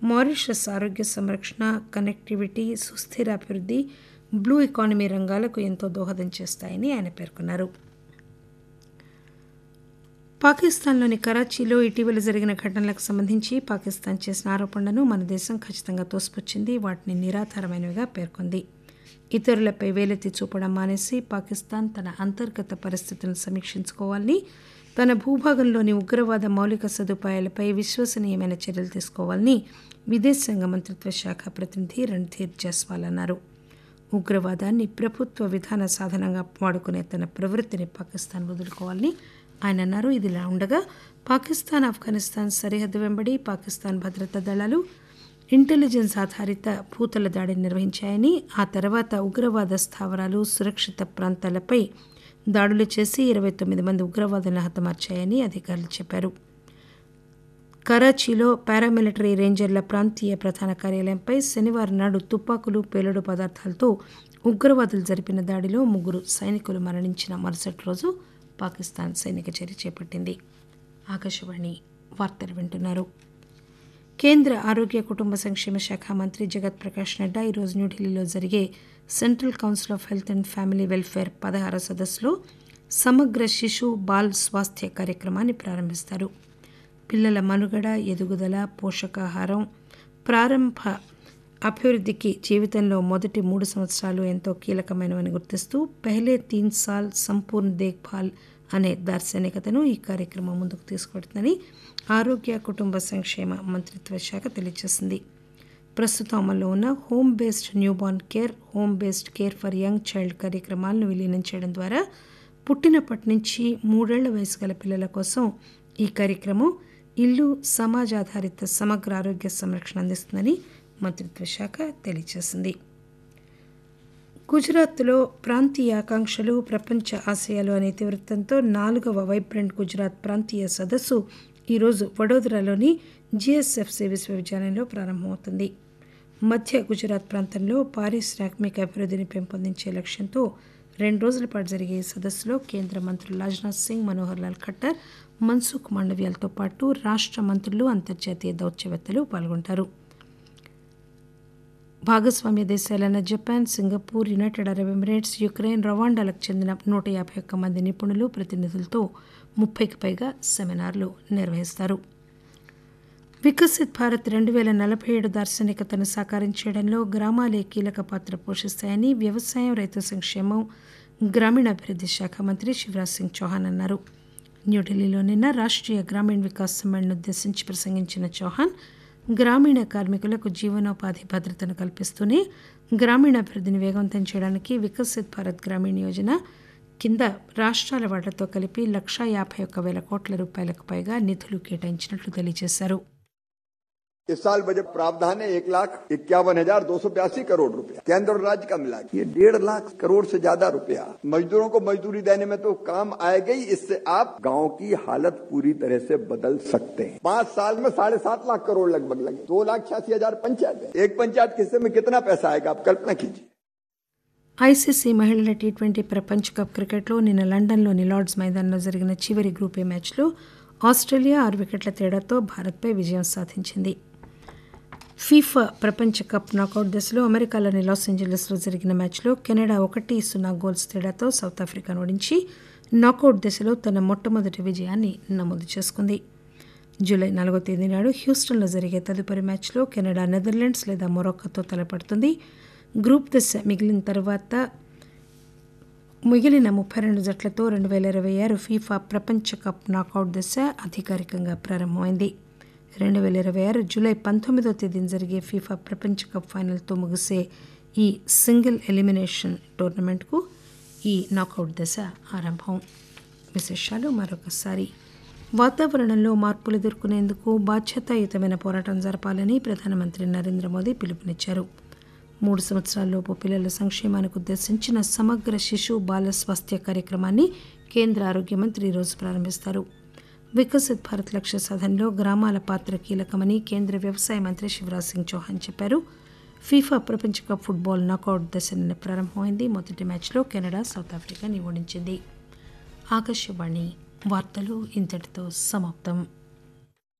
Mauritius ఆరోగ్య సంరక్షణ connectivity సుస్థిర అభివృద్ధి బ్లూ ఎకానమీ రంగాలకు ఎంతో దోహదం చేస్తాయని ఆయన పేర్కొన్నారు పాకిస్తాన్లోని కరాచీలో ఇటీవల జరిగిన ఘటనలకు సంబంధించి పాకిస్తాన్ చేసిన ఆరోపణలను మన దేశం ఖచ్చితంగా తోసిపుచ్చింది వాటిని నిరాధారమైనవిగా పేర్కొంది ఇతరులపై వేలెత్తి చూపడం మానేసి పాకిస్తాన్ తన అంతర్గత పరిస్థితులను సమీక్షించుకోవాలని తన భూభాగంలోని ఉగ్రవాద మౌలిక సదుపాయాలపై విశ్వసనీయమైన చర్యలు తీసుకోవాలని విదేశాంగ మంత్రిత్వ శాఖ ప్రతినిధి రణ్ధీర్ జస్వాల్ అన్నారు ఉగ్రవాదాన్ని ప్రభుత్వ విధాన సాధనంగా వాడుకునే తన ప్రవృత్తిని పాకిస్తాన్ వదులుకోవాలని ఆయన అన్నారు ఇదిలా ఉండగా పాకిస్తాన్ ఆఫ్ఘనిస్తాన్ సరిహద్దు వెంబడి పాకిస్తాన్ భద్రతా దళాలు ఇంటెలిజెన్స్ ఆధారిత భూతల దాడిని నిర్వహించాయని ఆ తర్వాత ఉగ్రవాద స్థావరాలు సురక్షిత ప్రాంతాలపై దాడులు చేసి ఇరవై తొమ్మిది మంది ఉగ్రవాదులను హతమార్చాయని అధికారులు చెప్పారు కరాచీలో పారామిలిటరీ రేంజర్ల ప్రాంతీయ ప్రధాన కార్యాలయంపై శనివారం నాడు తుపాకులు పేలుడు పదార్థాలతో ఉగ్రవాదులు జరిపిన దాడిలో ముగ్గురు సైనికులు మరణించిన మరుసటి రోజు పాకిస్తాన్ సైనిక చర్య చేపట్టింది ఆకాశవాణి వార్తలు వింటున్నారు కేంద్ర ఆరోగ్య కుటుంబ సంక్షేమ శాఖ మంత్రి జగత్ ప్రకాష్ నడ్డా ఈరోజు న్యూఢిల్లీలో జరిగే central council of health and family welfare పదహార సదస్సులో సమగ్ర శిశు బాల్ స్వాస్థ్య కార్యక్రమాన్ని ప్రారంభిస్తారు పిల్లల మనుగడ ఎదుగుదల పోషకాహారం ప్రారంభ అభివృద్ధికి జీవితంలో మొదటి మూడు సంవత్సరాలు ఎంతో కీలకమైనవని గుర్తిస్తూ పెహ్లే తీన్ సాల్ సంపూర్ణ దేఖ్భాల్ అనే దార్శనికతను ఈ కార్యక్రమం ముందుకు తీసుకువెడుతుందని ఆరోగ్య కుటుంబ సంక్షేమ మంత్రిత్వ శాఖ తెలియజేసింది ప్రస్తుతం అమల్లో ఉన్న home based newborn care home based care for young child కార్యక్రమాలను విలీనం చేయడం ద్వారా పుట్టినప్పటి నుంచి మూడేళ్ల వయసు గల పిల్లల కోసం ఈ కార్యక్రమం ఇల్లు సమాజ ఆధారిత సమగ్ర ఆరోగ్య సంరక్షణ అందిస్తుందని మంత్రిత్వ శాఖ తెలియజేసింది గుజరాత్లో ప్రాంతీయ ఆకాంక్షలు ప్రపంచ ఆశయాలు అనే ఇతివృత్తంతో నాలుగవ వైబ్రెంట్ గుజరాత్ ప్రాంతీయ సదస్సు ఈరోజు వడోదరాలోని జిఎస్ఎఫ్సి విశ్వవిద్యాలయంలో ప్రారంభమవుతుంది మధ్య గుజరాత్ ప్రాంతంలో పారిశ్రామిక అభివృద్ధిని పెంపొందించే లక్ష్యంతో రెండు రోజుల పాటు జరిగే ఈ సదస్సులో కేంద్ర మంత్రులు రాజ్నాథ్ సింగ్ మనోహర్ లాల్ ఖట్టర్ మన్సుఖ్ మాండవ్యాలతో పాటు రాష్ట్ర మంత్రులు అంతర్జాతీయ దౌత్యవేత్తలు పాల్గొంటారు భాగస్వామ్య దేశాలైన Japan Singapore United Arab Emirates Ukraine రవాండాలకు చెందిన నూట యాభై ఒక్క మంది నిపుణులు ప్రతినిధులతో ముప్పైకి పైగా సెమినార్లు నిర్వహిస్తారు వికసిత్ భారత్ రెండు వేల నలభై ఏడు దార్శనికతను సాకారం చేయడంలో గ్రామాలే కీలక పాత్ర పోషిస్తాయని వ్యవసాయం రైతు సంక్షేమం గ్రామీణాభివృద్ధి శాఖ మంత్రి శివరాజ్ సింగ్ చౌహాన్ అన్నారు న్యూఢిల్లీలో నిన్న రాష్ట్రీయ గ్రామీణ వికాస్ సమ్మేళను ఉద్దేశించి ప్రసంగించిన చౌహాన్ గ్రామీణ కార్మికులకు జీవనోపాధి భద్రతను కల్పిస్తూనే గ్రామీణాభివృద్ధిని వేగవంతం చేయడానికి వికసిత్ భారత్ గ్రామీణ యోజన కింద రాష్ట్రాల వాళ్లతో కలిపి లక్షా యాభై ఒక్క వేల కోట్ల రూపాయలకు పైగా నిధులు కేటాయించినట్లు తెలియజేశారు इस साल बजट प्रावधान है एक लाख इक्यावन हजार दो सौ बयासी करोड़ रुपया केंद्र और राज्य का मिला के। ये डेढ़ लाख करोड़ से ज्यादा रुपया मजदूरों को मजदूरी देने में तो काम आएगा ही इससे आप गांव की हालत पूरी तरह से बदल सकते हैं पांच साल में साढ़े सात लाख करोड़ लगभग लगे दो लाख छियासी हजार पंचायत है एक पंचायत के हिस्से में कितना पैसा आएगा आप कल्पना कीजिए ఐసీసీ మహిళల టీ ట్వంటీ ప్రపంచ కప్ క్రికెట్లో నిన్న లండన్లోని లార్డ్స్ మైదానంలో జరిగిన చివరి గ్రూప్ ఏ మ్యాచ్లో ఆస్ట్రేలియా ఆరు వికెట్ల తేడాతో భారత్పై విజయం సాధించింది ఫీఫా ప్రపంచ కప్ నాకౌట్ దశలో అమెరికాలోని లాస్ ఏంజలీస్లో జరిగిన మ్యాచ్లో కెనడా ఒకటి సున్నా గోల్స్ తేడాతో సౌత్ ఆఫ్రికాను ఓడించి నాకౌట్ దశలో తన మొట్టమొదటి విజయాన్ని నమోదు చేసుకుంది జూలై నాలుగో తేదీ నాడు హ్యూస్టన్లో జరిగే తదుపరి మ్యాచ్లో కెనడా నెదర్లాండ్స్ లేదా మొరక్కోతో తలపడుతుంది గ్రూప్ దశ మిగిలిన తర్వాత మిగిలిన ముప్పై రెండు జట్లతో రెండు వేల ఇరవై ఆరు ఫీఫా ప్రపంచ కప్ నాకౌట్ దశ అధికారికంగా ప్రారంభమైంది రెండు వేల ఇరవై ఆరు జూలై పంతొమ్మిదో తేదీన జరిగే ఫీఫా ప్రపంచ కప్ ఫైనల్తో ముగిసే ఈ సింగిల్ ఎలిమినేషన్ టోర్నమెంట్కు ఈ నాకౌట్ దశ ఆరంభం విశేషాలు మరొకసారి వాతావరణంలో మార్పులు ఎదుర్కొనేందుకు బాధ్యతాయుతమైన పోరాటం జరపాలని ప్రధానమంత్రి నరేంద్ర మోదీ పిలుపునిచ్చారు మూడు సంవత్సరాల్లోపు పిల్లల సంక్షేమానికి ఉద్దేశించిన సమగ్ర శిశు బాల స్వాస్థ్య కార్యక్రమాన్ని కేంద్ర ఆరోగ్య మంత్రి ఈరోజు ప్రారంభిస్తారు వికసిత్ భారత్ లక్ష్య సాధనలో గ్రామాల పాత్ర కీలకమని కేంద్ర వ్యవసాయ మంత్రి శివరాజ్ సింగ్ చౌహాన్ చెప్పారు ఫీఫా ప్రపంచ కప్ ఫుట్బాల్ నాకౌట్ దశ నిన్న ప్రారంభమైంది మొదటి మ్యాచ్లో కెనడా సౌత్ ఆఫ్రికాని ఓడించింది ఆకాశవాణి వార్తలు ఇంతటితో సమాప్తం